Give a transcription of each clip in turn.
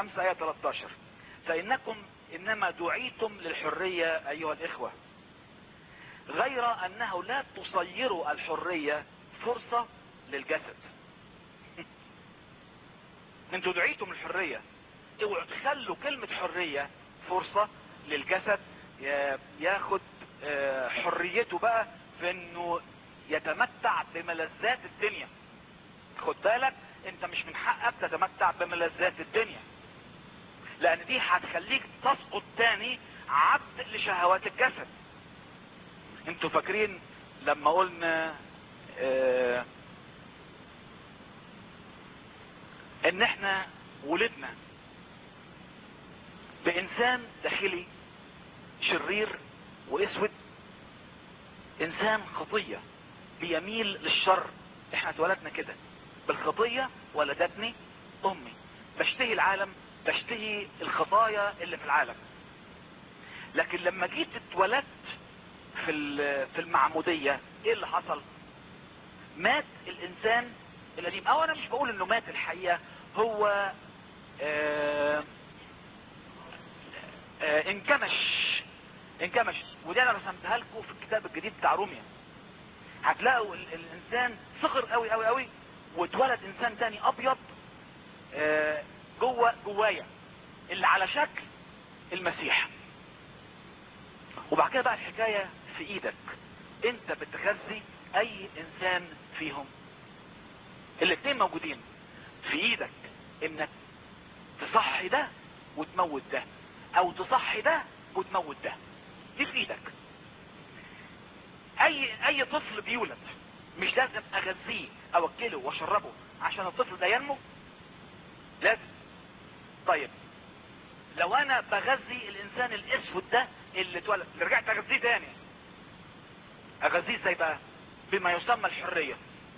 5 آية 13 فإنكم إنما دعيتم للحرية أيها الإخوة غير أنه لا تصيروا الحرية فرصة للجسد انتوا دعيتم للحرية اوعوا تخلوا كلمة حرية فرصة للجسد ياخد حريته بقى في انه يتمتع بملذات الدنيا خد بالك انت مش من حقك تتمتع بملذات الدنيا لان دي هتخليك تسقط تاني عبد لشهوات الجسد انتوا فاكرين لما قلنا اه ان احنا ولدنا بانسان داخلي شرير واسود انسان خطية بيميل للشر احنا اتولدنا كده بالخطية ولدتني امي بشتهي العالم بشتهي الخطايا اللي في العالم لكن لما جيت اتولدت في في المعمودية ايه اللي حصل مات الانسان القديم او انا مش بقول انه مات الحقيقة هو آه آه انكمش انكمش ودي انا رسمتها لكم في الكتاب الجديد بتاع روميا هتلاقوا الانسان صغر قوي قوي قوي واتولد انسان تاني ابيض آه جوه جوايا اللي على شكل المسيح وبعد كده بقى الحكاية في ايدك انت بتغذي اي انسان فيهم الاتنين موجودين في ايدك انك تصحي ده وتموت ده او تصحي ده وتموت ده دي في ايدك اي اي طفل بيولد مش لازم اغذيه اوكله واشربه عشان الطفل ده ينمو لازم طيب لو انا بغذي الانسان الاسود ده اللي اتولد رجعت اغذيه تاني اغذيه ازاي بقى بما يسمى الحرية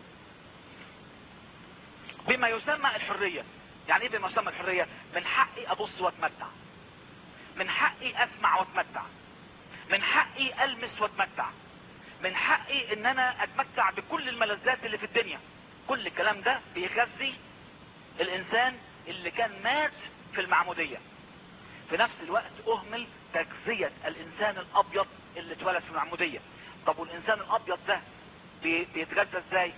بما يسمى الحرية يعني ايه بما يسمى الحرية من حقي ابص واتمتع من حقي اسمع واتمتع من حقي المس واتمتع من حقي ان انا اتمتع بكل الملذات اللي في الدنيا كل الكلام ده بيغذي الانسان اللي كان مات في المعمودية في نفس الوقت اهمل تجزية الانسان الابيض اللي اتولد في المعمودية طب والانسان الابيض ده بي- بيتغذى ازاي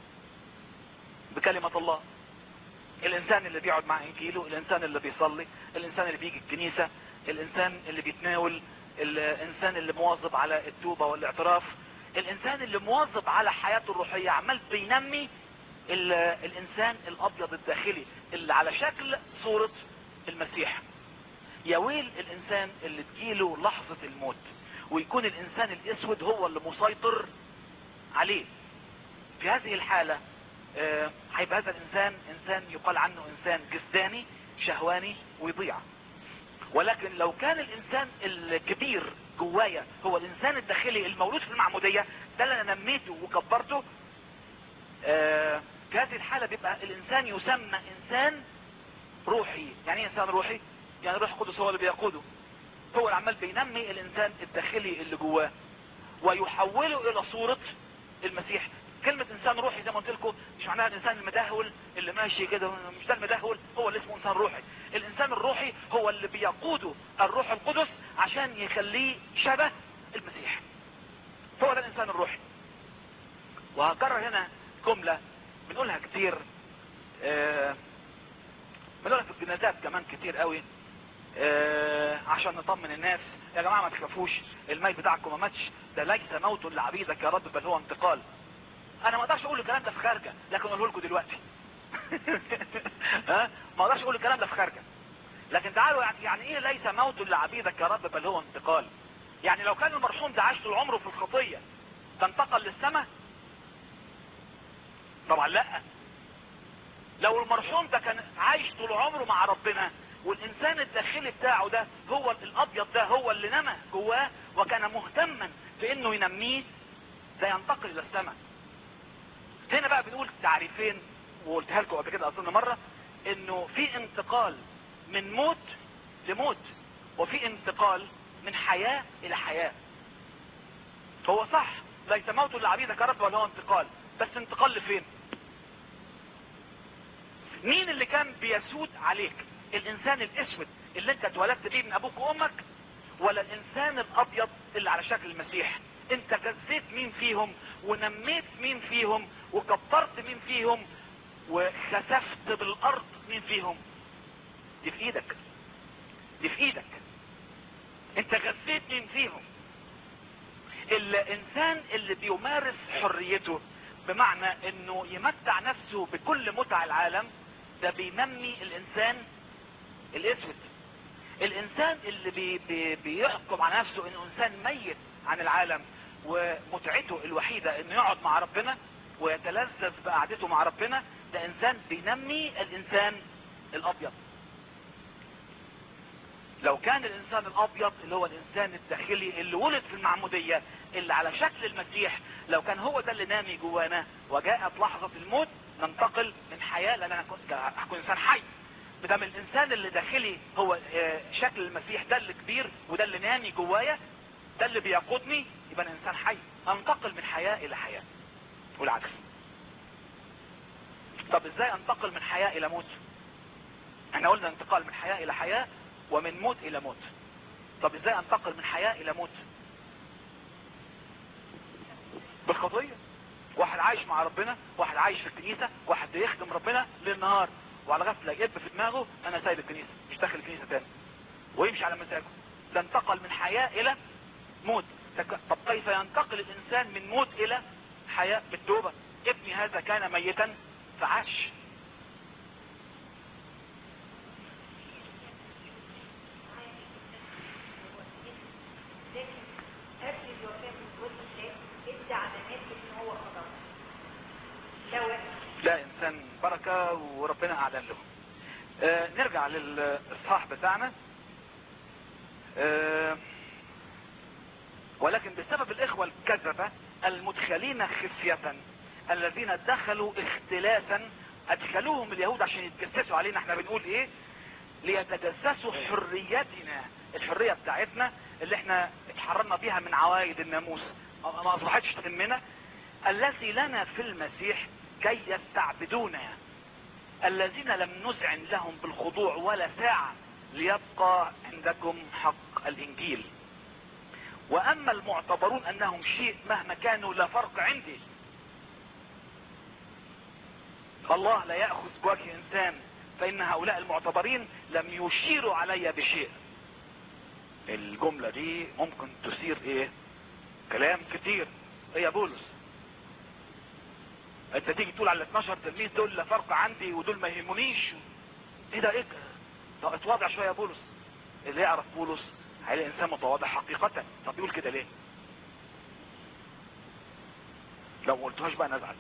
بكلمة الله الانسان اللي بيقعد مع انجيله الانسان اللي بيصلي الانسان اللي بيجي الكنيسة الانسان اللي بيتناول الانسان اللي مواظب على التوبة والاعتراف الانسان اللي مواظب على حياته الروحية عمال بينمي ال- الانسان الابيض الداخلي اللي على شكل صورة المسيح يا ويل الانسان اللي تجيله لحظة الموت ويكون الانسان الاسود هو اللي مسيطر عليه في هذه الحالة آه، هيبقى هذا الانسان انسان يقال عنه انسان جسداني شهواني ويضيع ولكن لو كان الانسان الكبير جوايا هو الانسان الداخلي المولود في المعمودية ده اللي انا نميته وكبرته آه، في هذه الحالة بيبقى الانسان يسمى انسان روحي يعني ايه انسان روحي يعني روح القدس هو اللي بيقوده هو اللي عمال بينمي الانسان الداخلي اللي جواه ويحوله الى صورة المسيح كلمة انسان روحي زي ما قلت لكم مش معناها الانسان المدهول اللي ماشي كده مش ده المدهول هو اللي اسمه انسان روحي الانسان الروحي هو اللي بيقوده الروح القدس عشان يخليه شبه المسيح هو ده الانسان الروحي وهكرر هنا جملة بنقولها كتير آه بنقولها في الجنازات كمان كتير قوي آه عشان نطمن الناس يا جماعة ما تخافوش الميت بتاعكم ما ماتش ده ليس موت لعبيدك يا رب بل هو انتقال انا ما اقدرش اقول الكلام ده في خارجه لكن اقوله لكم دلوقتي ها ما اقدرش اقول الكلام ده في خارجه لكن تعالوا يعني, يعني ايه ليس موت لعبيدك يا رب بل هو انتقال يعني لو كان المرحوم ده عاش طول عمره في الخطيه تنتقل للسماء طبعا لا لو المرحوم ده كان عايش طول عمره مع ربنا والانسان الداخلي بتاعه ده هو الابيض ده هو اللي نمى جواه وكان مهتما في انه ينميه ده ينتقل الى السماء هنا بقى بنقول تعريفين وقلتها لكم قبل كده اظن مره انه في انتقال من موت لموت وفي انتقال من حياه الى حياه هو صح ليس موت لعبيدك يا رب ولا هو انتقال بس انتقال لفين مين اللي كان بيسود عليك الانسان الاسود اللي انت اتولدت بيه من ابوك وامك ولا الانسان الابيض اللي على شكل المسيح انت غذيت مين فيهم ونميت مين فيهم وكبرت مين فيهم وخسفت بالارض مين فيهم دي في ايدك دي في ايدك انت غذيت مين فيهم الانسان اللي بيمارس حريته بمعنى انه يمتع نفسه بكل متع العالم ده بينمي الانسان الاسود الانسان اللي بي بي بيحكم على نفسه انه انسان ميت عن العالم ومتعته الوحيدة انه يقعد مع ربنا ويتلذذ بقعدته مع ربنا ده انسان بينمي الانسان الابيض لو كان الانسان الابيض اللي هو الانسان الداخلي اللي ولد في المعمودية اللي على شكل المسيح لو كان هو ده اللي نامي جوانا وجاءت لحظة الموت ننتقل من حياة لان انا كنت هكون انسان حي بدم الانسان اللي داخلي هو شكل المسيح ده اللي كبير وده اللي نامي جوايا ده اللي بيقودني يبقى انا انسان حي انتقل من حياة الى حياة والعكس طب ازاي انتقل من حياة الى موت احنا قلنا انتقال من حياة الى حياة ومن موت الى موت طب ازاي انتقل من حياة الى موت بالخطية واحد عايش مع ربنا واحد عايش في الكنيسة واحد بيخدم ربنا للنهار وعلى غفلة يجب في دماغه انا سايب الكنيسة مش داخل الكنيسة تاني ويمشي على مزاجه ده انتقل من حياة الى موت طب كيف ينتقل الانسان من موت الى حياة بالتوبة ابني هذا كان ميتا فعاش لا انسان بركة وربنا اعلن له آه نرجع للاصحاح بتاعنا آه ولكن بسبب الاخوة الكذبة المدخلين خفية الذين دخلوا اختلاسا ادخلوهم اليهود عشان يتجسسوا علينا احنا بنقول ايه ليتجسسوا حريتنا الحرية بتاعتنا اللي احنا اتحررنا بيها من عوايد الناموس ما اصبحتش تهمنا التي لنا في المسيح كي يستعبدونا الذين لم نزعن لهم بالخضوع ولا ساعة ليبقى عندكم حق الانجيل واما المعتبرون انهم شيء مهما كانوا لا فرق عندي الله لا يأخذ بوجه انسان فان هؤلاء المعتبرين لم يشيروا علي بشيء الجملة دي ممكن تثير ايه كلام كتير ايه يا بولس انت تيجي تقول على 12 تلميذ دول لا فرق عندي ودول ما يهمونيش ايه ده ايه طب اتواضع شوية يا بولس اللي يعرف بولس هيلاقي انسان متواضع حقيقة طب يقول كده ليه لو ما قلتهاش بقى نزعل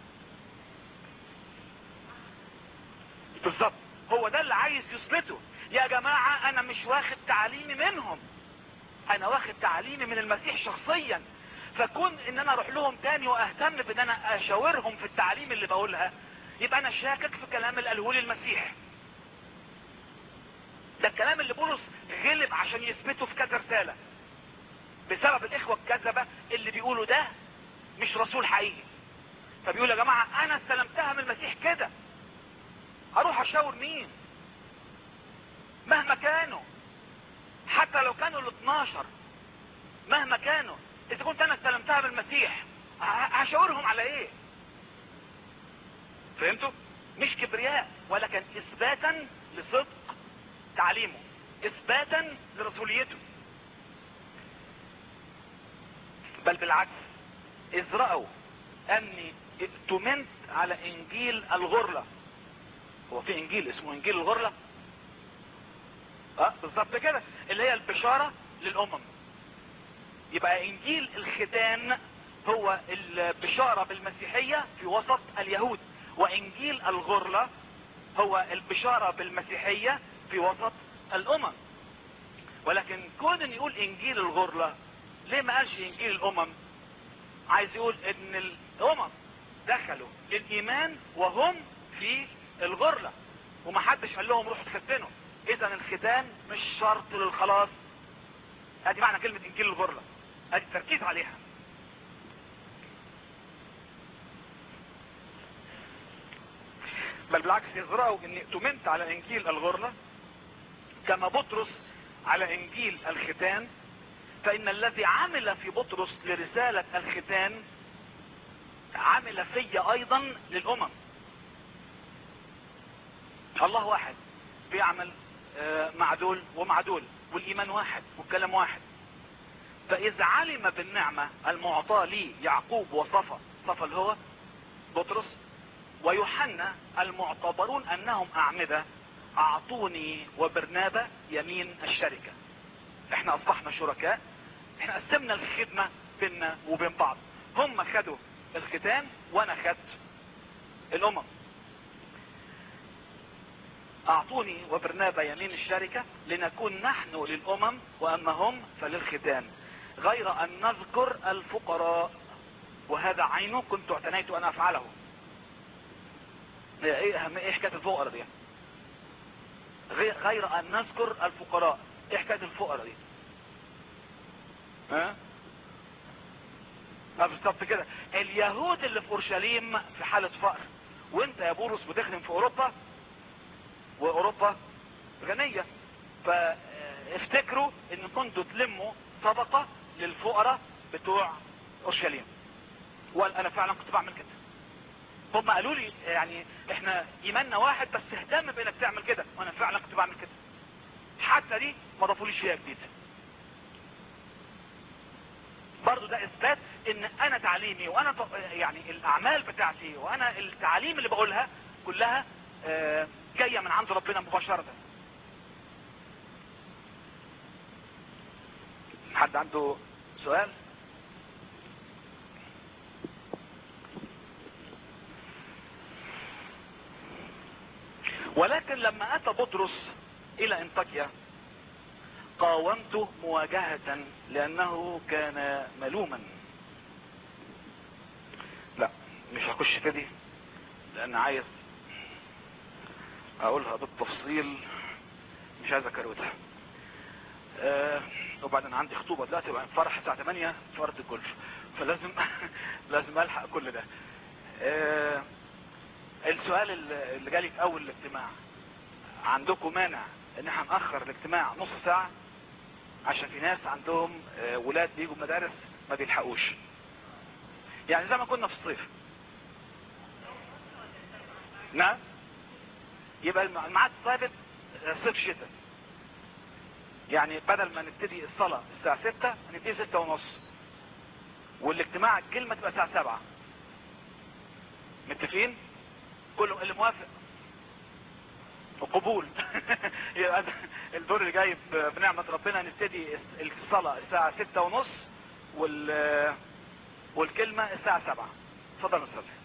بالظبط هو ده اللي عايز يثبته يا جماعة انا مش واخد تعليمي منهم انا واخد تعليمي من المسيح شخصيا فكون ان انا اروح لهم تاني واهتم بان انا اشاورهم في التعليم اللي بقولها يبقى انا شاكك في كلام اللي قاله لي المسيح ده الكلام اللي بولس غلب عشان يثبته في كذا رسالة بسبب الاخوة الكذبة اللي بيقولوا ده مش رسول حقيقي فبيقول يا جماعة انا استلمتها من المسيح كده اروح اشاور مين مهما كانوا حتى لو كانوا ال 12 مهما كانوا اذا كنت انا استلمتها من المسيح هشاورهم على ايه فهمتوا مش كبرياء ولكن اثباتا لصدق تعليمه اثباتا لرسوليته بل بالعكس اذ رأوا اني ائتمنت على انجيل الغرلة هو في انجيل اسمه انجيل الغرلة اه بالظبط كده اللي هي البشارة للامم يبقى انجيل الختان هو البشارة بالمسيحية في وسط اليهود وانجيل الغرلة هو البشارة بالمسيحية في وسط الامم ولكن كون ان يقول انجيل الغرلة ليه ما قالش انجيل الامم عايز يقول ان الامم دخلوا للايمان وهم في الغرلة ومحدش قال لهم روحوا تختنوا اذا الختان مش شرط للخلاص ادي معنى كلمة انجيل الغرلة ادي التركيز عليها بل بالعكس يزرعوا اني اؤتمنت على انجيل الغرلة كما بطرس على انجيل الختان فان الذي عمل في بطرس لرسالة الختان عمل في ايضا للامم الله واحد بيعمل مع دول ومع دول والايمان واحد والكلام واحد فاذا علم بالنعمة المعطاة لي يعقوب وصفا صفا اللي هو بطرس ويوحنا المعتبرون انهم اعمدة اعطوني وبرنابا يمين الشركة احنا اصبحنا شركاء احنا قسمنا الخدمة بيننا وبين بعض هم خدوا الختان وانا خدت الامم اعطوني وبرنابا يمين الشركة لنكون نحن للامم واما هم فللختان غير ان نذكر الفقراء وهذا عينه كنت اعتنيت ان افعله ايه اهم ايه حكاية الفقراء دي غير ان نذكر الفقراء ايه حكاية الفقراء دي ها بالظبط كده اليهود اللي في اورشليم في حالة فقر وانت يا بولس بتخدم في اوروبا واوروبا غنية فافتكروا ان كنتوا تلموا طبقة للفقراء بتوع اورشليم وانا فعلا كنت بعمل كده هم قالوا لي يعني احنا ايماننا واحد بس اهتم بانك تعمل كده وانا فعلا كنت بعمل كده حتى دي ما ضافوليش فيها جديد برضو ده اثبات ان انا تعليمي وانا ط... يعني الاعمال بتاعتي وانا التعاليم اللي بقولها كلها آه جاية من عند ربنا مباشرة حد عنده سؤال ولكن لما اتى بطرس الى انطاكيا قاومته مواجهة لانه كان ملوما لا مش هخش في دي لان عايز اقولها بالتفصيل مش عايز اكروتها أه وبعدين عندي خطوبة دلوقتي بقى فرح الساعة 8 في ارض الجولف فلازم لازم الحق كل ده أه السؤال اللي جالي في اول الاجتماع عندكم مانع ان احنا نأخر الاجتماع نص ساعة عشان في ناس عندهم أه ولاد بيجوا مدارس ما بيلحقوش يعني زي ما كنا في الصيف نعم يبقى الميعاد ثابت صيف شتاء يعني بدل ما نبتدي الصلاة الساعة ستة نبتدي ستة ونص والاجتماع الكلمة تبقى الساعة سبعة متفقين كله اللي موافق وقبول يبقى الدور اللي جاي بنعمة ربنا نبتدي الصلاة الساعة ستة ونص وال والكلمة الساعة سبعة اتفضل نصلي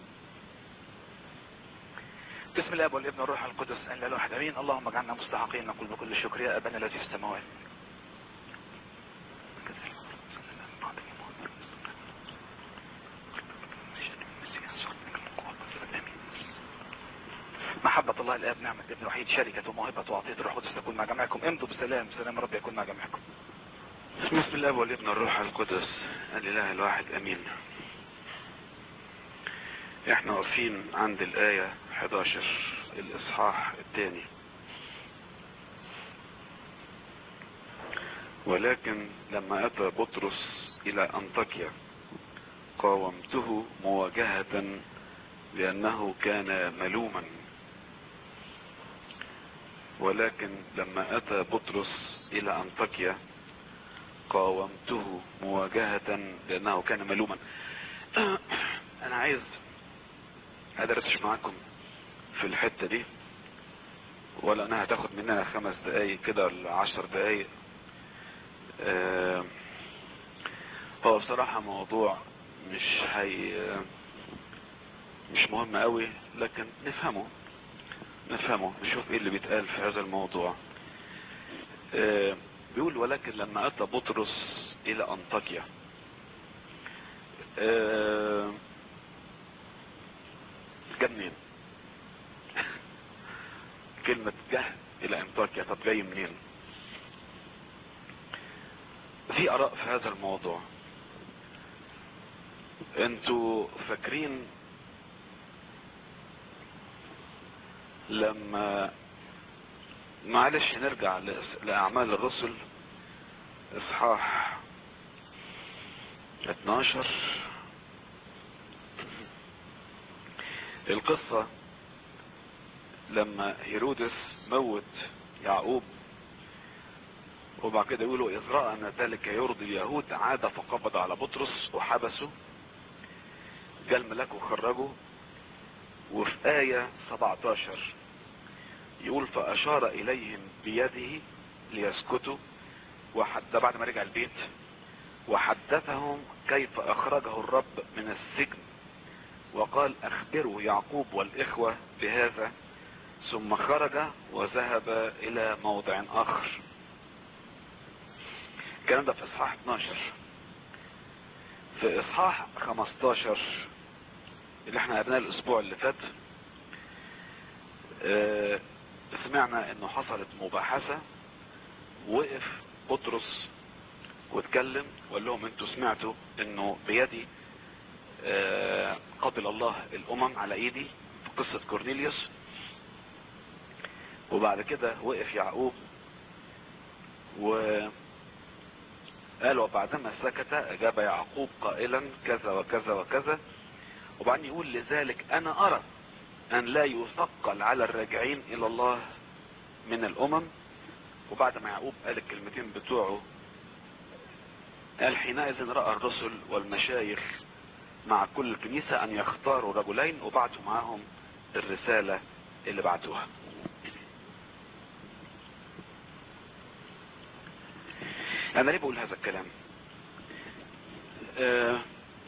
بسم الله والابن والروح القدس ان لا اله امين اللهم اجعلنا مستحقين نقول بكل شكر يا ابانا الذي في السماوات محبة الله الاب نعمة ابن وحيد شركة وموهبة وعطية الروح القدس تكون مع جميعكم امضوا بسلام سلام رب يكون مع جميعكم بسم الله والابن والروح القدس الاله الواحد امين احنا واقفين عند الايه 11 الاصحاح الثاني ولكن لما اتى بطرس الى انطاكيا قاومته مواجهة لانه كان ملوما ولكن لما اتى بطرس الى انطاكيا قاومته مواجهة لانه كان ملوما انا عايز ادردش معاكم في الحتة دي ولا انها هتاخد مننا خمس دقايق كده ولا عشر دقايق آه هو بصراحة موضوع مش هي مش مهم قوي لكن نفهمه نفهمه نشوف ايه اللي بيتقال في هذا الموضوع آه بيقول ولكن لما اتى بطرس الى انطاكيا آه جه منين كلمة جه الى انطاكيا طب جاي منين في اراء في هذا الموضوع انتوا فاكرين لما معلش نرجع لأعمال الرسل إصحاح 12 القصة لما هيرودس موت يعقوب وبعد كده يقولوا إذ رأى أن ذلك يرضي اليهود عاد فقبض على بطرس وحبسه جاء الملاك وخرجه وفي آية 17 يقول فأشار إليهم بيده ليسكتوا وحد بعد ما رجع البيت وحدثهم كيف أخرجه الرب من السجن وقال أخبروا يعقوب والإخوة بهذا ثم خرج وذهب إلى موضع آخر الكلام ده في إصحاح 12 في إصحاح 15 اللي احنا قرناه الأسبوع اللي فات اه سمعنا انه حصلت مباحثة وقف بطرس واتكلم وقال لهم انتوا سمعتوا انه بيدي اه قبل الله الامم على ايدي في قصة كورنيليوس وبعد كده وقف يعقوب و قال وبعدما سكت اجاب يعقوب قائلا كذا وكذا وكذا وبعدين يقول لذلك انا ارى ان لا يثقل على الراجعين الى الله من الامم وبعد ما يعقوب قال الكلمتين بتوعه قال حينئذ رأى الرسل والمشايخ مع كل الكنيسة ان يختاروا رجلين وبعتوا معاهم الرسالة اللي بعتوها انا ليه بقول هذا الكلام اه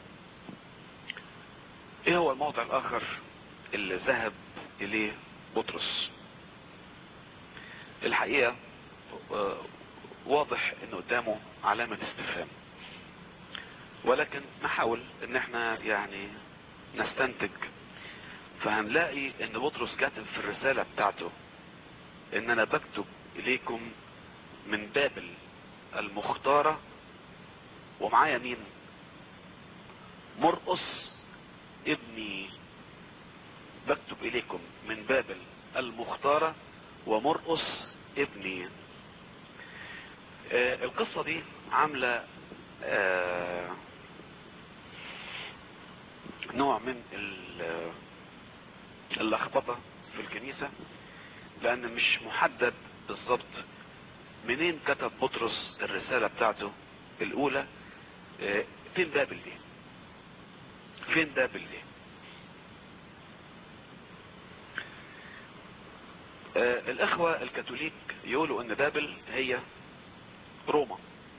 ايه هو الموضع الاخر اللي ذهب اليه بطرس الحقيقة اه واضح ان قدامه علامة استفهام ولكن نحاول ان احنا يعني نستنتج فهنلاقي ان بطرس كاتب في الرسالة بتاعته ان انا بكتب اليكم من بابل المختارة ومعايا مين مرقص ابني بكتب اليكم من بابل المختارة ومرقص ابني آه القصة دي عاملة آه نوع من اللخبطة في الكنيسة لان مش محدد بالظبط منين كتب بطرس الرسالة بتاعته الاولى اه فين بابل دي فين بابل دي اه الاخوة الكاثوليك يقولوا ان بابل هي روما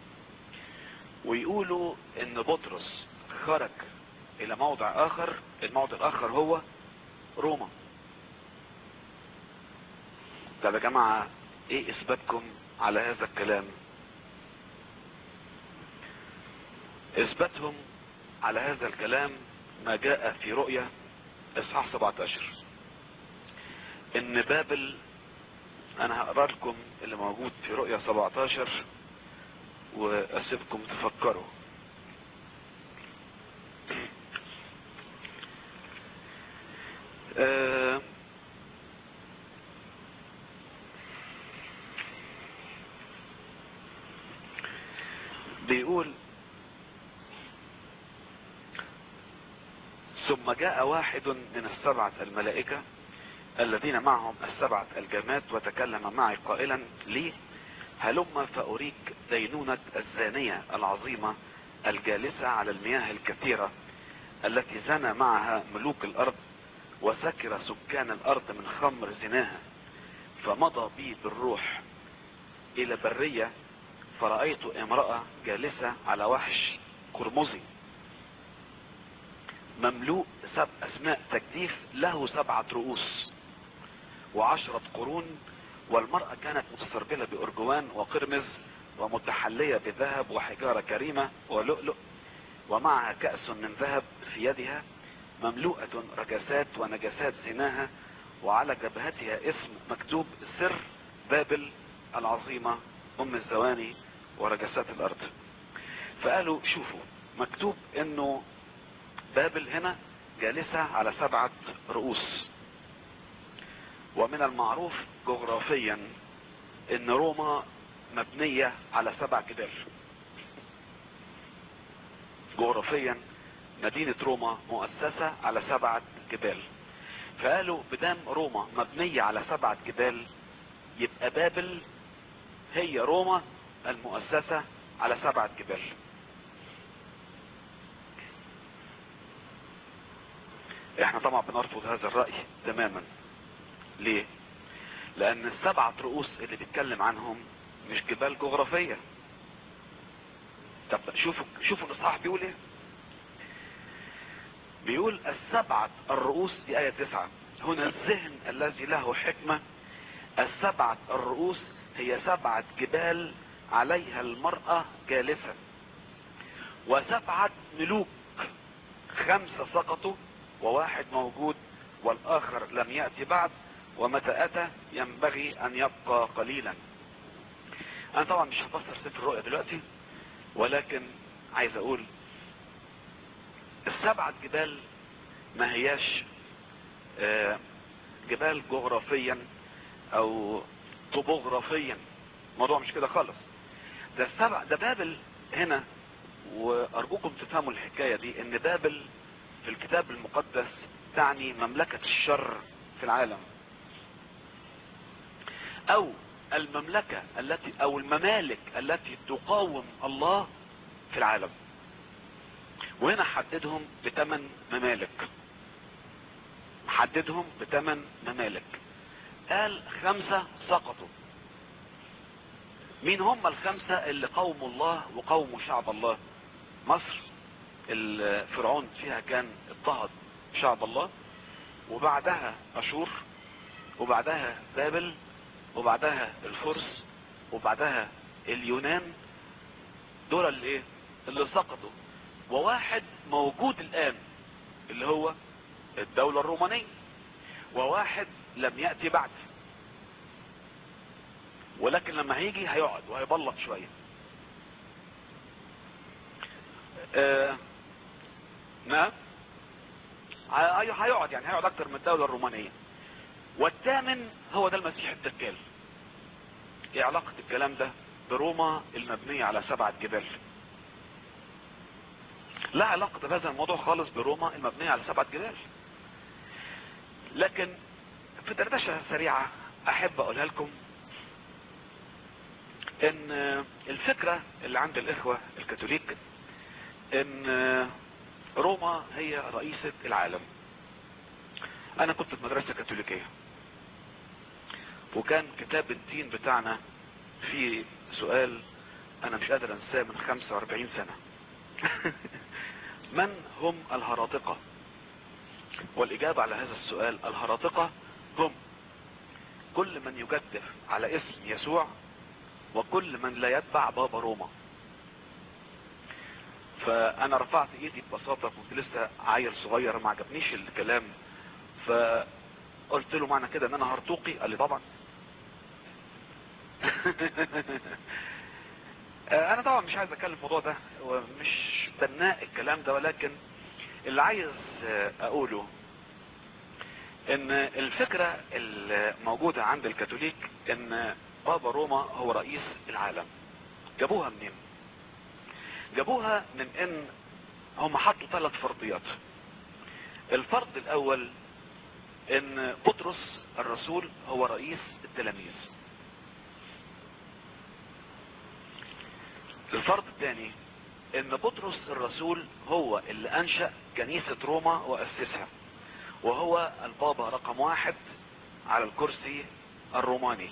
ويقولوا ان بطرس خرج الى موضع اخر الموضع الاخر هو روما طب يا جماعة ايه اثباتكم على هذا الكلام اثباتهم على هذا الكلام ما جاء في رؤية اصحاح 17 ان بابل انا هقرا لكم اللي موجود في رؤية 17 واسيبكم تفكروا أه بيقول ثم جاء واحد من السبعة الملائكة الذين معهم السبعة الجماد وتكلم معي قائلا لي هلم فأريك دينونة الزانية العظيمة الجالسة على المياه الكثيرة التي زنى معها ملوك الأرض وسكر سكان الأرض من خمر زناها فمضى بي بالروح إلى برية فرأيت امرأة جالسة على وحش قرمزي مملوء سبع اسماء تجديف له سبعة رؤوس وعشرة قرون والمرأة كانت متسربلة بأرجوان وقرمز ومتحلية بذهب وحجارة كريمة ولؤلؤ ومعها كأس من ذهب في يدها مملوءة رجسات ونجسات زناها وعلى جبهتها اسم مكتوب سر بابل العظيمة ام الزواني ورجسات الارض فقالوا شوفوا مكتوب انه بابل هنا جالسة على سبعة رؤوس ومن المعروف جغرافيا ان روما مبنية على سبع جبال جغرافيا مدينة روما مؤسسة على سبعة جبال فقالوا بدام روما مبنية على سبعة جبال يبقى بابل هي روما المؤسسة على سبعة جبال احنا طبعا بنرفض هذا الرأي تماما ليه لان السبعة رؤوس اللي بيتكلم عنهم مش جبال جغرافية طب شوفوا شوفوا الاصحاح بيقول ايه بيقول السبعة الرؤوس دي آية تسعة هنا الذهن الذي له حكمة السبعة الرؤوس هي سبعة جبال عليها المرأة جالسة وسبعة ملوك خمسة سقطوا وواحد موجود والآخر لم يأتي بعد ومتى أتى ينبغي أن يبقى قليلا أنا طبعا مش هفسر سفر الرؤيا دلوقتي ولكن عايز أقول السبعة جبال ما هياش آه، جبال جغرافيا او طبوغرافيا الموضوع مش كده خالص ده السبع ده بابل هنا وارجوكم تفهموا الحكاية دي ان بابل في الكتاب المقدس تعني مملكة الشر في العالم او المملكة التي او الممالك التي تقاوم الله في العالم وهنا حددهم بثمان ممالك حددهم بثمان ممالك قال خمسة سقطوا مين هم الخمسة اللي قوموا الله وقوموا شعب الله مصر الفرعون فيها كان اضطهد شعب الله وبعدها اشور وبعدها بابل وبعدها الفرس وبعدها اليونان دول اللي ايه اللي سقطوا وواحد موجود الان اللي هو الدولة الرومانية وواحد لم يأتي بعد ولكن لما هيجي هيقعد وهيبلط شوية آه نعم هي- هيقعد يعني هيقعد اكتر من الدولة الرومانية والثامن هو ده المسيح الدجال ايه علاقة الكلام ده بروما المبنية على سبعة جبال لا علاقة بهذا الموضوع خالص بروما المبنية على سبعة جبال لكن في دردشة سريعة احب اقولها لكم ان الفكرة اللي عند الاخوة الكاثوليك ان روما هي رئيسة العالم انا كنت في مدرسة كاثوليكية وكان كتاب الدين بتاعنا فيه سؤال انا مش قادر انساه من 45 سنة من هم الهراطقة والاجابة على هذا السؤال الهراطقة هم كل من يجدف على اسم يسوع وكل من لا يتبع بابا روما فانا رفعت ايدي ببساطة كنت لسه عيل صغير ما عجبنيش الكلام فقلت له معنى كده ان انا هرطوقي قال لي طبعا انا طبعا مش عايز اتكلم في الموضوع ده ومش بناء الكلام ده ولكن اللي عايز اقوله ان الفكرة الموجودة عند الكاثوليك ان بابا روما هو رئيس العالم جابوها منين جابوها من ان هم حطوا ثلاث فرضيات الفرض الاول ان بطرس الرسول هو رئيس التلاميذ الفرض الثاني ان بطرس الرسول هو اللي انشأ كنيسة روما واسسها وهو البابا رقم واحد على الكرسي الروماني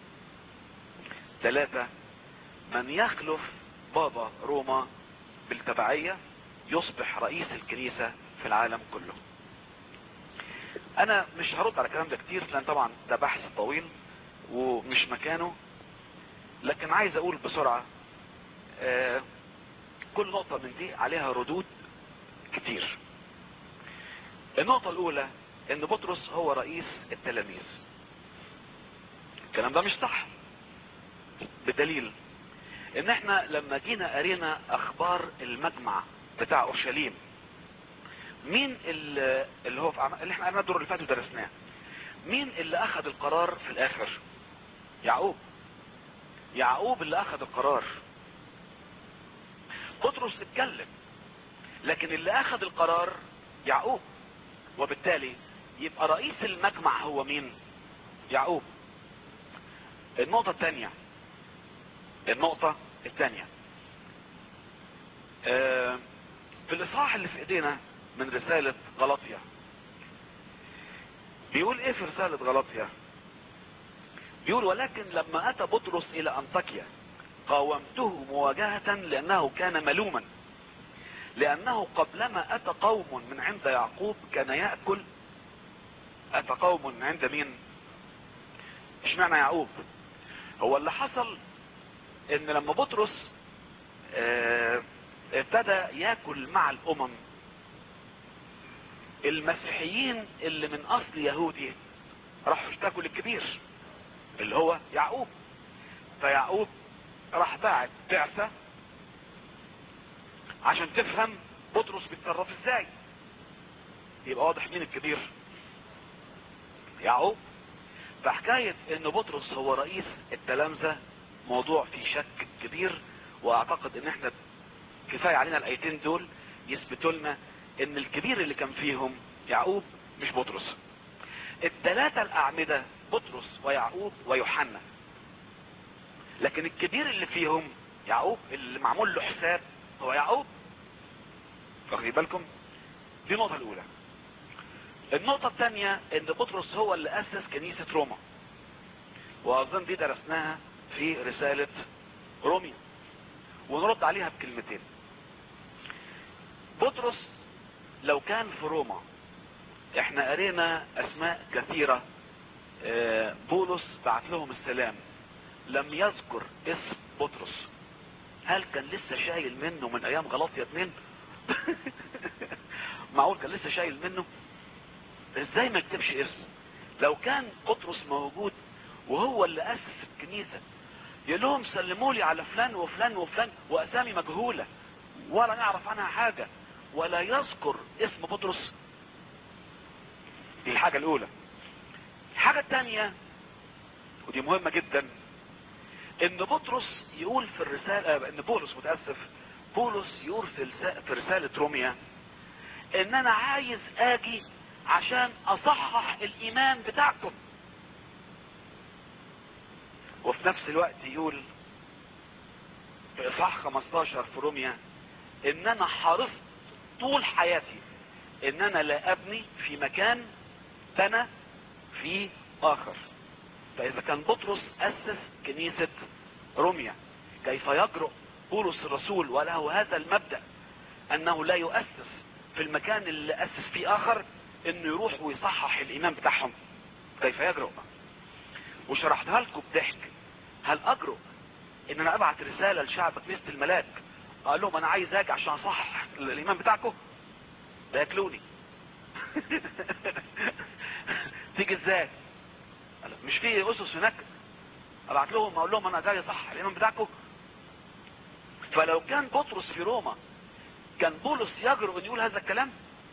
ثلاثة من يخلف بابا روما بالتبعية يصبح رئيس الكنيسة في العالم كله انا مش هرد على الكلام ده كتير لان طبعا ده بحث طويل ومش مكانه لكن عايز اقول بسرعة آه كل نقطة من دي عليها ردود كتير النقطة الاولى ان بطرس هو رئيس التلاميذ الكلام ده مش صح بدليل ان احنا لما جينا قرينا اخبار المجمع بتاع اورشليم مين اللي, اللي هو في عم... اللي احنا قرينا الدور اللي فات ودرسناه مين اللي اخذ القرار في الاخر يعقوب يعقوب اللي اخذ القرار بطرس اتكلم لكن اللي اخذ القرار يعقوب وبالتالي يبقى رئيس المجمع هو مين يعقوب النقطة الثانية النقطة الثانية آه في الاصحاح اللي في ايدينا من رسالة غلطية بيقول ايه في رسالة غلطية بيقول ولكن لما اتى بطرس الى انطاكيا قاومته مواجهة لانه كان ملوما لانه قبلما اتى قوم من عند يعقوب كان يأكل اتى قوم من عند مين اشمعنى يعقوب هو اللي حصل ان لما بطرس اه ابتدى ياكل مع الامم المسيحيين اللي من اصل يهودي راحوا اشتكوا للكبير اللي هو يعقوب فيعقوب راح باعت بعثة عشان تفهم بطرس بيتصرف ازاي يبقى واضح مين الكبير يعقوب فحكاية ان بطرس هو رئيس التلامذة موضوع فيه شك كبير واعتقد ان احنا كفاية علينا الايتين دول يثبتوا لنا ان الكبير اللي كان فيهم يعقوب مش بطرس الثلاثة الاعمدة بطرس ويعقوب ويوحنا لكن الكبير اللي فيهم يعقوب اللي معمول له حساب هو يعقوب واخدين بالكم دي النقطة الاولى النقطة الثانية ان بطرس هو اللي اسس كنيسة روما واظن دي درسناها في رسالة روميا ونرد عليها بكلمتين بطرس لو كان في روما احنا قرينا اسماء كثيرة اه بولس بعت لهم السلام لم يذكر اسم بطرس هل كان لسه شايل منه من ايام غلطية اتنين معقول كان لسه شايل منه ازاي ما يكتبش اسم لو كان بطرس موجود وهو اللي اسس الكنيسة يقول لهم سلموا لي على فلان وفلان وفلان واسامي مجهولة ولا نعرف عنها حاجة ولا يذكر اسم بطرس دي الحاجة الاولى الحاجة الثانية ودي مهمة جدا ان بطرس يقول في الرسالة ان بولس متأسف بولس يقول في, في رسالة روميا ان انا عايز اجي عشان اصحح الايمان بتاعكم وفي نفس الوقت يقول في اصحاح 15 في روميا ان انا حرصت طول حياتي ان انا لا ابني في مكان بنى في اخر فاذا كان بطرس اسس كنيسة روميا كيف يجرؤ بولس الرسول وله هذا المبدأ انه لا يؤسس في المكان اللي اسس فيه اخر انه يروح ويصحح الايمان بتاعهم كيف يجرؤ وشرحتها لكم بضحك هل اجرؤ ان انا ابعت رسالة لشعب كنيسة الملاك اقول لهم انا عايز اجي عشان اصحح الايمان بتاعكم ده ياكلوني تيجي ازاي مش في اسس هناك ابعت لهم اقول لهم انا جاي صح الايمان بتاعكم فلو كان بطرس في روما كان بولس يجرؤ ان يقول هذا الكلام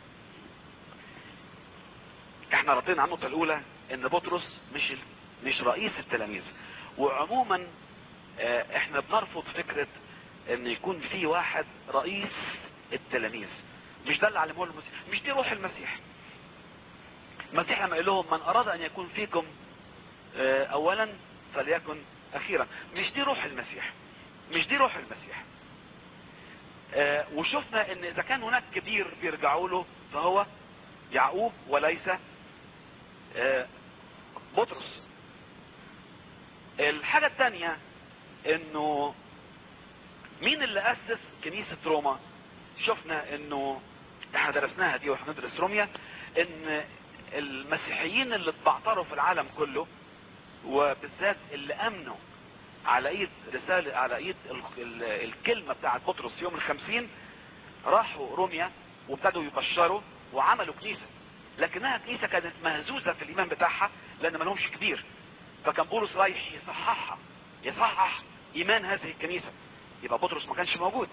احنا ردينا على النقطه الاولى ان بطرس مش مش رئيس التلاميذ وعموما اه احنا بنرفض فكره ان يكون في واحد رئيس التلاميذ مش ده اللي علمه المسيح مش دي روح المسيح المسيح لما قال لهم من اراد ان يكون فيكم اه اولا فليكن اخيرا مش دي روح المسيح مش دي روح المسيح اه وشفنا ان اذا كان هناك كبير بيرجعوا له فهو يعقوب وليس اه بطرس الحاجة الثانية انه مين اللي اسس كنيسة روما شفنا انه احنا درسناها دي واحنا ندرس روميا ان المسيحيين اللي اتبعتروا في العالم كله وبالذات اللي امنوا على ايد رسالة على ايد الكلمة بتاعت بطرس يوم الخمسين راحوا روميا وابتدوا يبشروا وعملوا كنيسة لكنها كنيسة كانت مهزوزة في الايمان بتاعها لان ما لهمش كبير فكان بولس رايح يصححها يصحح ايمان هذه الكنيسة يبقى بطرس ما كانش موجود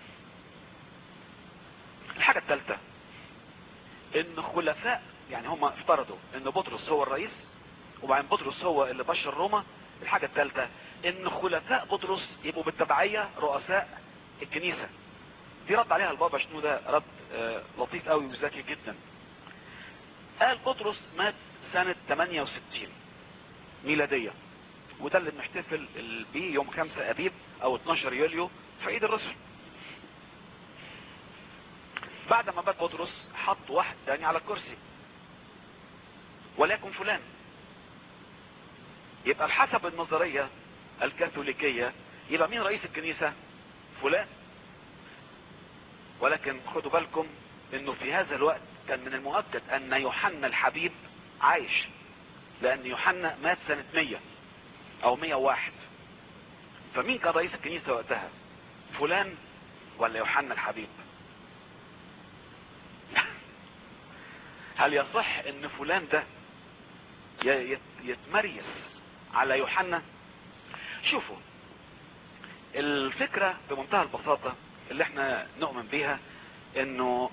الحاجة الثالثة ان خلفاء يعني هم افترضوا ان بطرس هو الرئيس وبعدين بطرس هو اللي بشر روما الحاجة الثالثة ان خلفاء بطرس يبقوا بالتبعية رؤساء الكنيسة دي رد عليها البابا شنو ده رد آه لطيف قوي وذكي جدا قال بطرس مات سنة 68 ميلادية وده اللي بنحتفل بيه يوم 5 ابيب او 12 يوليو في عيد الرسل بعد ما مات بطرس حط واحد تاني على الكرسي وليكن فلان يبقى بحسب النظرية الكاثوليكية يبقى مين رئيس الكنيسة فلان ولكن خدوا بالكم انه في هذا الوقت كان من المؤكد ان يوحنا الحبيب عايش لان يوحنا مات سنة 100 او 101 فمين كان رئيس الكنيسة وقتها فلان ولا يوحنا الحبيب هل يصح ان فلان ده يتمريز على يوحنا شوفوا الفكرة بمنتهى البساطة اللي احنا نؤمن بيها انه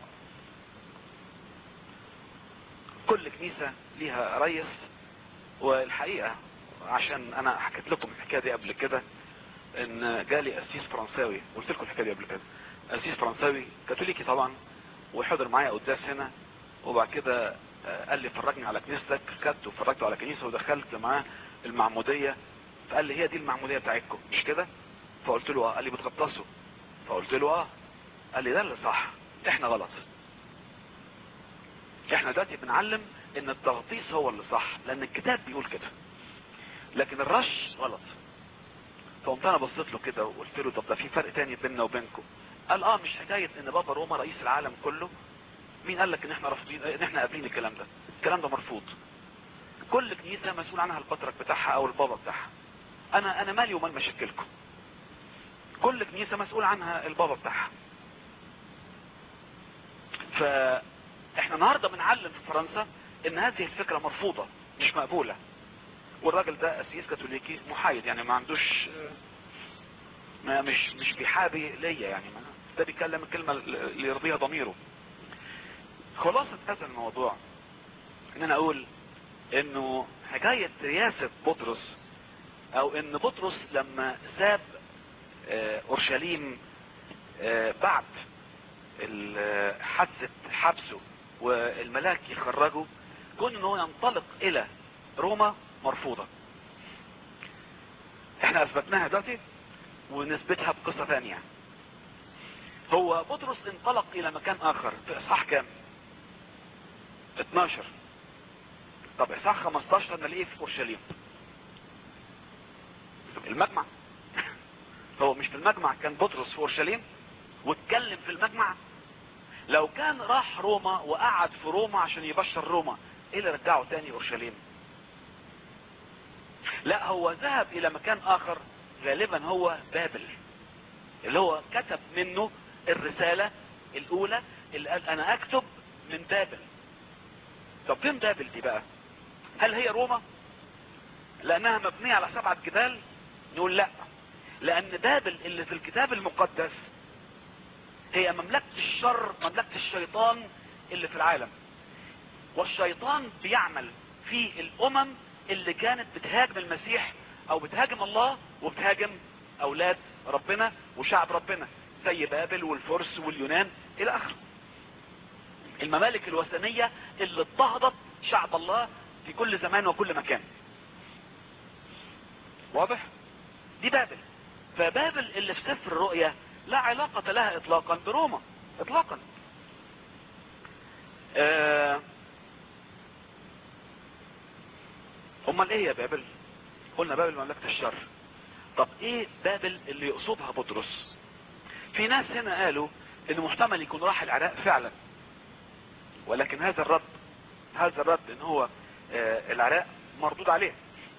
كل كنيسة ليها رئيس والحقيقة عشان انا حكيت لكم الحكاية دي قبل كده ان جالي قسيس فرنساوي قلت لكم الحكاية دي قبل كده قسيس فرنساوي كاثوليكي طبعا وحضر معايا قداس هنا وبعد كده قال لي فرجني على كنيستك خدته وفرجته على كنيسة ودخلت معاه المعمودية فقال لي هي دي المعمودية بتاعتكم مش كده فقلت له اه قال لي بتغطسوا فقلت له اه قال لي ده اللي صح احنا غلط احنا دلوقتي بنعلم ان التغطيس هو اللي صح لان الكتاب بيقول كده لكن الرش غلط فقمت انا بصيت له كده وقلت له طب ده في فرق تاني بيننا وبينكم قال اه مش حكاية ان بابا روما رئيس العالم كله مين قال لك ان احنا رافضين ان احنا قابلين الكلام ده الكلام ده مرفوض كل كنيسة مسؤول عنها البطرك بتاعها او البابا بتاعها انا انا مالي ومال مشاكلكم كل كنيسة مسؤول عنها البابا بتاعها فاحنا النهاردة بنعلم في فرنسا ان هذه الفكرة مرفوضة مش مقبولة والراجل ده اسيس كاثوليكي محايد يعني ما عندوش ما مش مش بيحابي ليا يعني ما ده بيتكلم الكلمة اللي يرضيها ضميره خلاصة هذا الموضوع ان انا اقول انه حكاية رياسة بطرس او ان بطرس لما ساب اورشليم بعد حادثة حبسه والملاك يخرجه كون ان هو ينطلق الى روما مرفوضة احنا اثبتناها دلوقتي ونثبتها بقصة ثانية هو بطرس انطلق الى مكان اخر في اصحاح كام 12 طب اصحاح 15 نلاقيه في اورشليم المجمع هو مش في المجمع كان بطرس في اورشليم واتكلم في المجمع لو كان راح روما وقعد في روما عشان يبشر روما ايه اللي رجعه تاني اورشليم لا هو ذهب الى مكان اخر غالبا هو بابل اللي هو كتب منه الرسالة الاولى اللي قال انا اكتب من بابل طب فين بابل دي بقى هل هي روما لانها مبنية على سبعة جبال نقول لا لان بابل اللي في الكتاب المقدس هي مملكة الشر مملكة الشيطان اللي في العالم والشيطان بيعمل في الامم اللي كانت بتهاجم المسيح او بتهاجم الله وبتهاجم اولاد ربنا وشعب ربنا زي بابل والفرس واليونان الى اخره الممالك الوثنية اللي اضطهدت شعب الله في كل زمان وكل مكان واضح دي بابل فبابل اللي في سفر الرؤيا لا علاقة لها اطلاقا بروما اطلاقا آه امال ايه يا بابل قلنا بابل مملكة الشر طب ايه بابل اللي يقصدها بطرس في ناس هنا قالوا ان محتمل يكون راح العراق فعلا ولكن هذا الرد هذا الرد ان هو آه العراق مردود عليه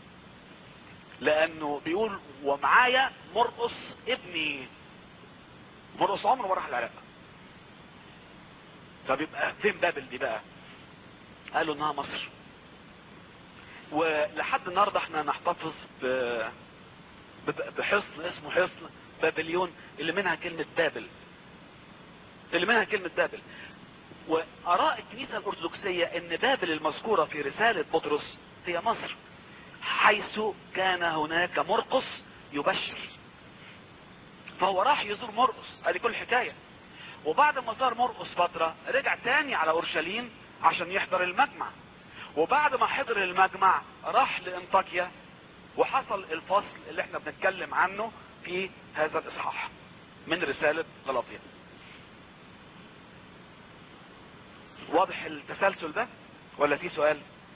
لانه بيقول ومعايا مرقص ابني مرقص عمره ما راح العراق طب يبقى فين بابل دي بقى قالوا انها مصر ولحد النهاردة احنا نحتفظ ب... بحصن اسمه حصن بابليون اللي منها كلمة بابل اللي منها كلمة بابل واراء الكنيسة الارثوذكسية ان بابل المذكورة في رسالة بطرس هي مصر حيث كان هناك مرقص يبشر فهو راح يزور مرقس ادي كل حكاية وبعد ما زار مرقس فترة رجع تاني على اورشليم عشان يحضر المجمع وبعد ما حضر المجمع راح لانطاكيا وحصل الفصل اللي احنا بنتكلم عنه في هذا الاصحاح من رسالة غلطية واضح التسلسل ده ولا في سؤال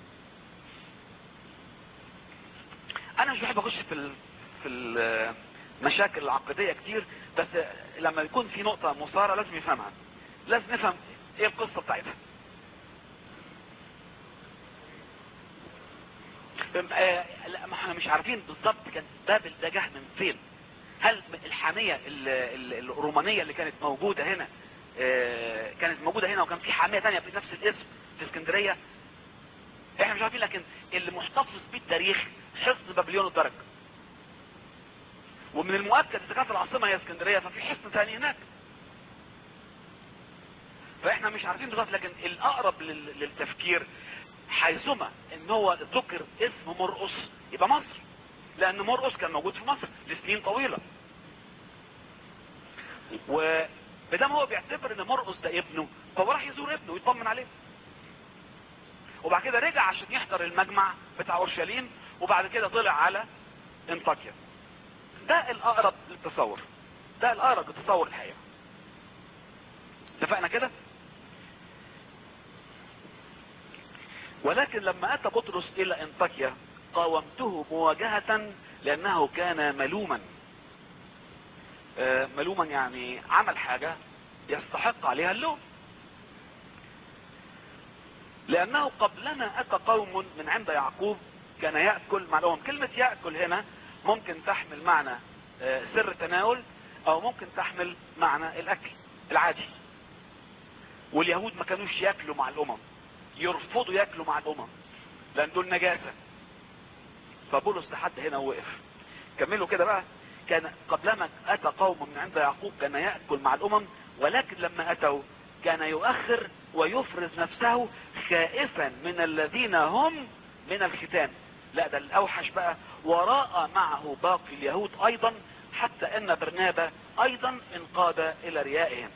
انا مش بحب اخش في ال... في المشاكل العقدية كتير بس لما يكون في نقطة مثارة لازم يفهمها لازم نفهم ايه القصة بتاعتها آه، لا ما احنا مش عارفين بالظبط كان بابل ده جه من فين هل الحامية ال- ال- الرومانية اللي كانت موجودة هنا آه، كانت موجودة هنا وكان في حامية تانية بنفس الاسم في اسكندرية احنا مش عارفين لكن اللي محتفظ بيه التاريخ حصن بابليون الدرج ومن المؤكد اذا كانت العاصمة هي اسكندرية ففي حصن تاني هناك فاحنا مش عارفين دلوقتي لكن الاقرب لل- للتفكير حيثما ان هو ذكر اسم مرقس يبقى مصر لان مرقس كان موجود في مصر لسنين طويلة وبدام هو بيعتبر ان مرقس ده ابنه فهو راح يزور ابنه ويطمن عليه وبعد كده رجع عشان يحضر المجمع بتاع اورشليم وبعد كده طلع على انطاكيا ده الاقرب للتصور ده الاقرب للتصور الحقيقة اتفقنا كده ولكن لما اتى بطرس الى انطاكيا قاومته مواجهة لانه كان ملوما آه، ملوما يعني عمل حاجة يستحق عليها اللوم لانه قبلنا اتى قوم من عند يعقوب كان يأكل مع الامم كلمة يأكل هنا ممكن تحمل معنى آه، سر تناول او ممكن تحمل معنى الاكل العادي واليهود ما كانوش ياكلوا مع الامم يرفضوا ياكلوا مع الامم لان دول نجاسة فبولس لحد هنا وقف كملوا كده بقى كان قبلما اتى قوم من عند يعقوب كان يأكل مع الامم ولكن لما اتوا كان يؤخر ويفرز نفسه خائفا من الذين هم من الختان لا ده الاوحش بقى وراء معه باقي اليهود ايضا حتى ان برنابا ايضا انقاد الى ريائهم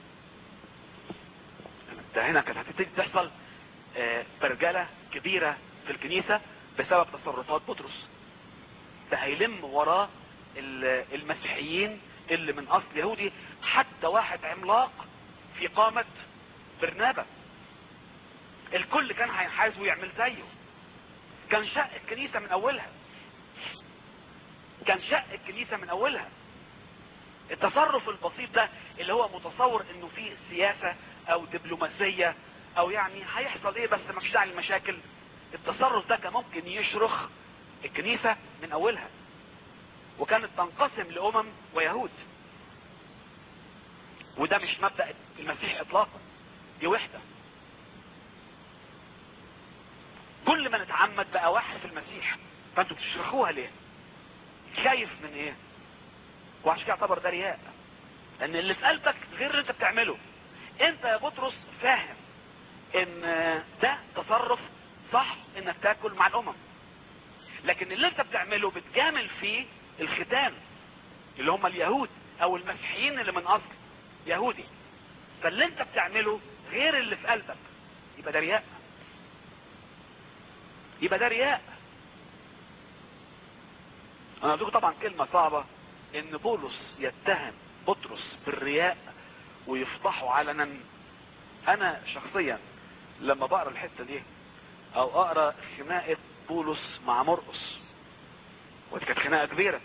ده هنا كانت هتبتدي تحصل آه، برجلة كبيرة في الكنيسة بسبب تصرفات بطرس ده هيلم وراه ال- المسيحيين اللي من اصل يهودي حتى واحد عملاق في قامة برنابا الكل كان هينحاز ويعمل زيه كان شق الكنيسة من اولها كان شق الكنيسة من اولها التصرف البسيط ده اللي هو متصور انه فيه سياسة او دبلوماسية او يعني هيحصل ايه بس مفيش داعي للمشاكل التصرف ده كان ممكن يشرخ الكنيسة من اولها وكانت تنقسم لامم ويهود وده مش مبدأ المسيح اطلاقا دي وحدة كل ما نتعمد بقى واحد في المسيح فانتوا بتشرخوها ليه خايف من ايه وعشان كده اعتبر ده رياء لان اللي في قلبك غير اللي انت بتعمله انت يا بطرس فاهم ان ده تصرف صح انك تاكل مع الامم لكن اللي انت بتعمله بتجامل فيه الختان اللي هم اليهود او المسيحيين اللي من اصل يهودي فاللي انت بتعمله غير اللي في قلبك يبقى ده رياء يبقى ده رياء انا اقول طبعا كلمة صعبة ان بولس يتهم بطرس بالرياء ويفضحه علنا انا شخصيا لما بقرا الحتة دي او اقرا خناقة بولس مع مرقس ودي كانت خناقة كبيرة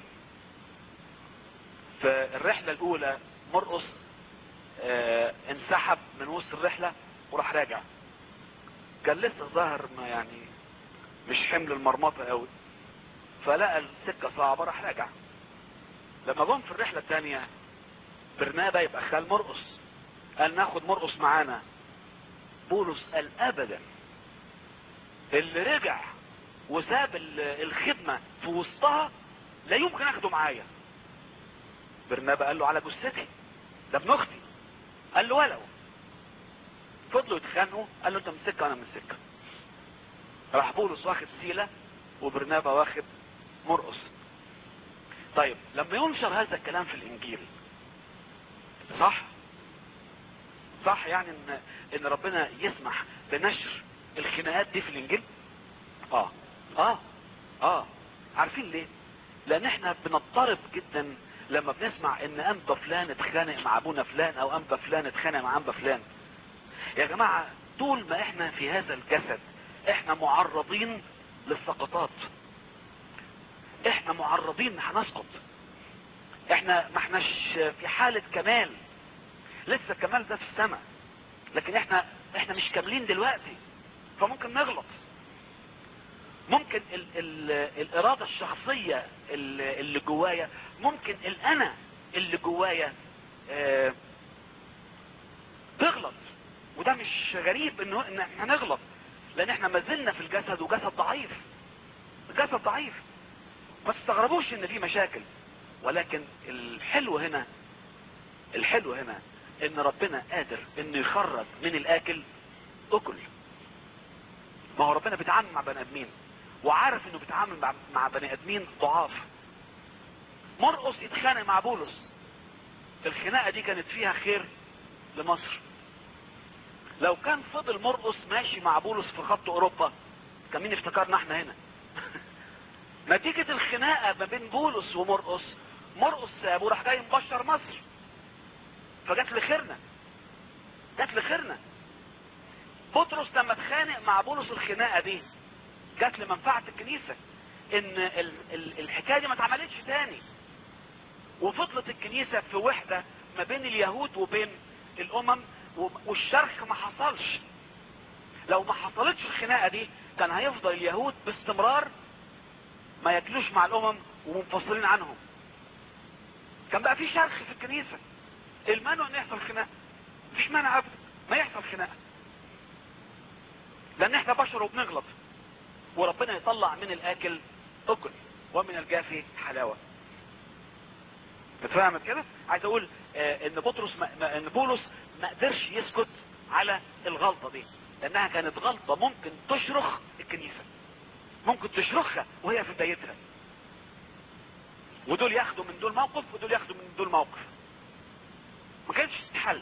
فالرحلة الاولى مرقس آه انسحب من وسط الرحلة وراح راجع كان لسه ظاهر ما يعني مش حمل المرمطة قوي فلقى السكة صعبة راح راجع لما جم في الرحلة الثانية برنابا يبقى خال مرقس قال ناخد مرقس معانا بولس قال ابدا اللي رجع وساب ال- الخدمة في وسطها لا يمكن اخده معايا برنابا قال له على جثتي ده ابن اختي قال له ولو فضلوا يتخانقوا قال له انت من سكه وانا من سكه راح بولس واخد سيلة وبرنابا واخد مرقس طيب لما ينشر هذا الكلام في الانجيل صح صح يعني ان ان ربنا يسمح بنشر الخناقات دي في الانجيل اه اه اه عارفين ليه لان احنا بنضطرب جدا لما بنسمع ان انبا فلان اتخانق مع ابونا فلان او انبا فلان اتخانق مع انبا فلان يا جماعة طول ما احنا في هذا الجسد احنا معرضين للسقطات احنا معرضين هنسقط احنا ما احناش في حالة كمال لسه الكمال ده في السماء لكن احنا احنا مش كاملين دلوقتي فممكن نغلط ممكن ال ال الارادة الشخصية اللي اللي جوايا ممكن الانا اللي جوايا اه تغلط وده مش غريب انه ان احنا نغلط لان احنا ما زلنا في الجسد وجسد ضعيف الجسد ضعيف ما تستغربوش ان في مشاكل ولكن الحلو هنا الحلو هنا ان ربنا قادر انه يخرج من الاكل اكل ما هو ربنا بيتعامل مع بني ادمين وعارف انه بيتعامل مع, مع بني ادمين ضعاف مرقص يتخانق مع بولس الخناقه دي كانت فيها خير لمصر لو كان فضل مرقص ماشي مع بولس في خط اوروبا كان مين افتكرنا احنا هنا نتيجة الخناقة ما بين بولس ومرقص مرقص سابه راح جاي مبشر مصر فجات لخيرنا جات لخيرنا بطرس لما اتخانق مع بولس الخناقة دي جات لمنفعة الكنيسة ان ال ال الحكاية دي ما اتعملتش تاني وفضلت الكنيسة في وحدة ما بين اليهود وبين الامم والشرخ ما حصلش لو ما حصلتش الخناقة دي كان هيفضل اليهود باستمرار ما ياكلوش مع الامم ومنفصلين عنهم كان بقى في شرخ في الكنيسة المانع ان يحصل خناقة مفيش مانع ابدا ما يحصل خناقة لان احنا بشر وبنغلط وربنا يطلع من الاكل اكل ومن الجافي حلاوة اتفهمت كده عايز اقول آه ان بطرس ما ما ان بولس ما قدرش يسكت على الغلطة دي لانها كانت غلطة ممكن تشرخ الكنيسة ممكن تشرخها وهي في بدايتها ودول ياخدوا من دول موقف ودول ياخدوا من دول موقف ما كانش تتحل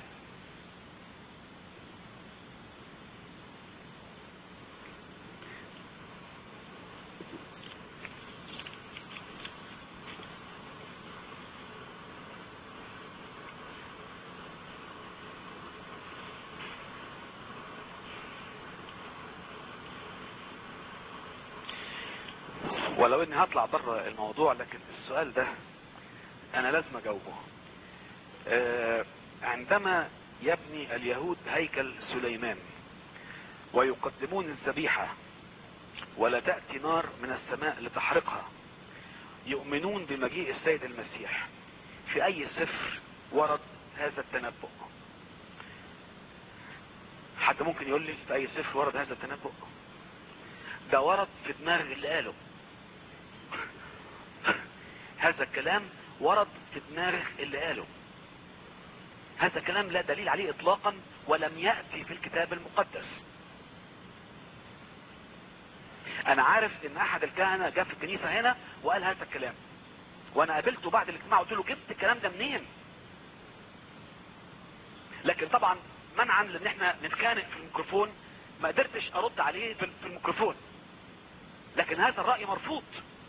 ولو اني هطلع بره الموضوع لكن السؤال ده انا لازم اجاوبه آه عندما يبني اليهود هيكل سليمان ويقدمون الذبيحة ولا تأتي نار من السماء لتحرقها يؤمنون بمجيء السيد المسيح في اي سفر ورد هذا التنبؤ حد ممكن يقول لي في اي سفر ورد هذا التنبؤ ده ورد في دماغ اللي قاله هذا الكلام ورد في دماغ اللي قاله هذا الكلام لا دليل عليه اطلاقا ولم يأتي في الكتاب المقدس انا عارف ان احد الكهنة جاء في الكنيسة هنا وقال هذا الكلام وانا قابلته بعد الاجتماع قلت له جبت الكلام ده منين لكن طبعا منعا لان احنا نتخانق في الميكروفون ما قدرتش ارد عليه في الميكروفون لكن هذا الرأي مرفوض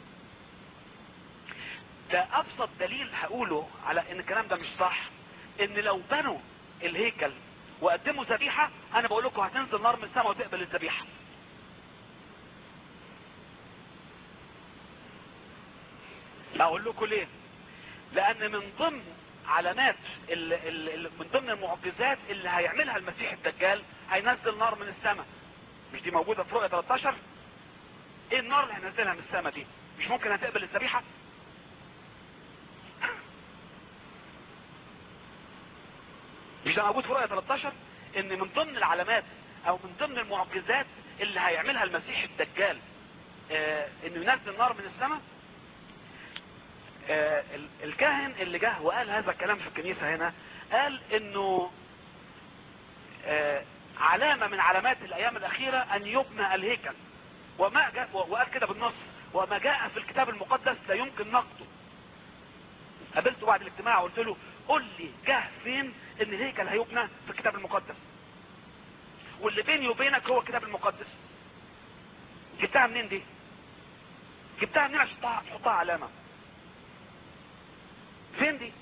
ده ابسط دليل هقوله على ان الكلام ده مش صح ان لو بنوا الهيكل وقدموا ذبيحة انا بقول لكم هتنزل نار من السماء وتقبل الذبيحة اقول لكم ليه لان من ضمن علامات ال ال من ضمن المعجزات اللي هيعملها المسيح الدجال هينزل نار من السماء مش دي موجودة في رؤية 13 ايه النار اللي هينزلها من السماء دي مش ممكن هتقبل الذبيحة مش ده موجود في رؤية 13 ان من ضمن العلامات او من ضمن المعجزات اللي هيعملها المسيح الدجال آه انه ينزل نار من السماء آه الكاهن اللي جه وقال هذا الكلام في الكنيسة هنا قال انه آه علامة من علامات الايام الاخيرة ان يبنى الهيكل وما جاء وقال كده بالنص وما جاء في الكتاب المقدس لا يمكن نقده قابلته بعد الاجتماع وقلت له قول لي جه فين ان الهيكل هيبنى في الكتاب المقدس واللي بيني وبينك هو الكتاب المقدس جبتها منين دي جبتها منين عشان تحطها تحطها علامه فين دي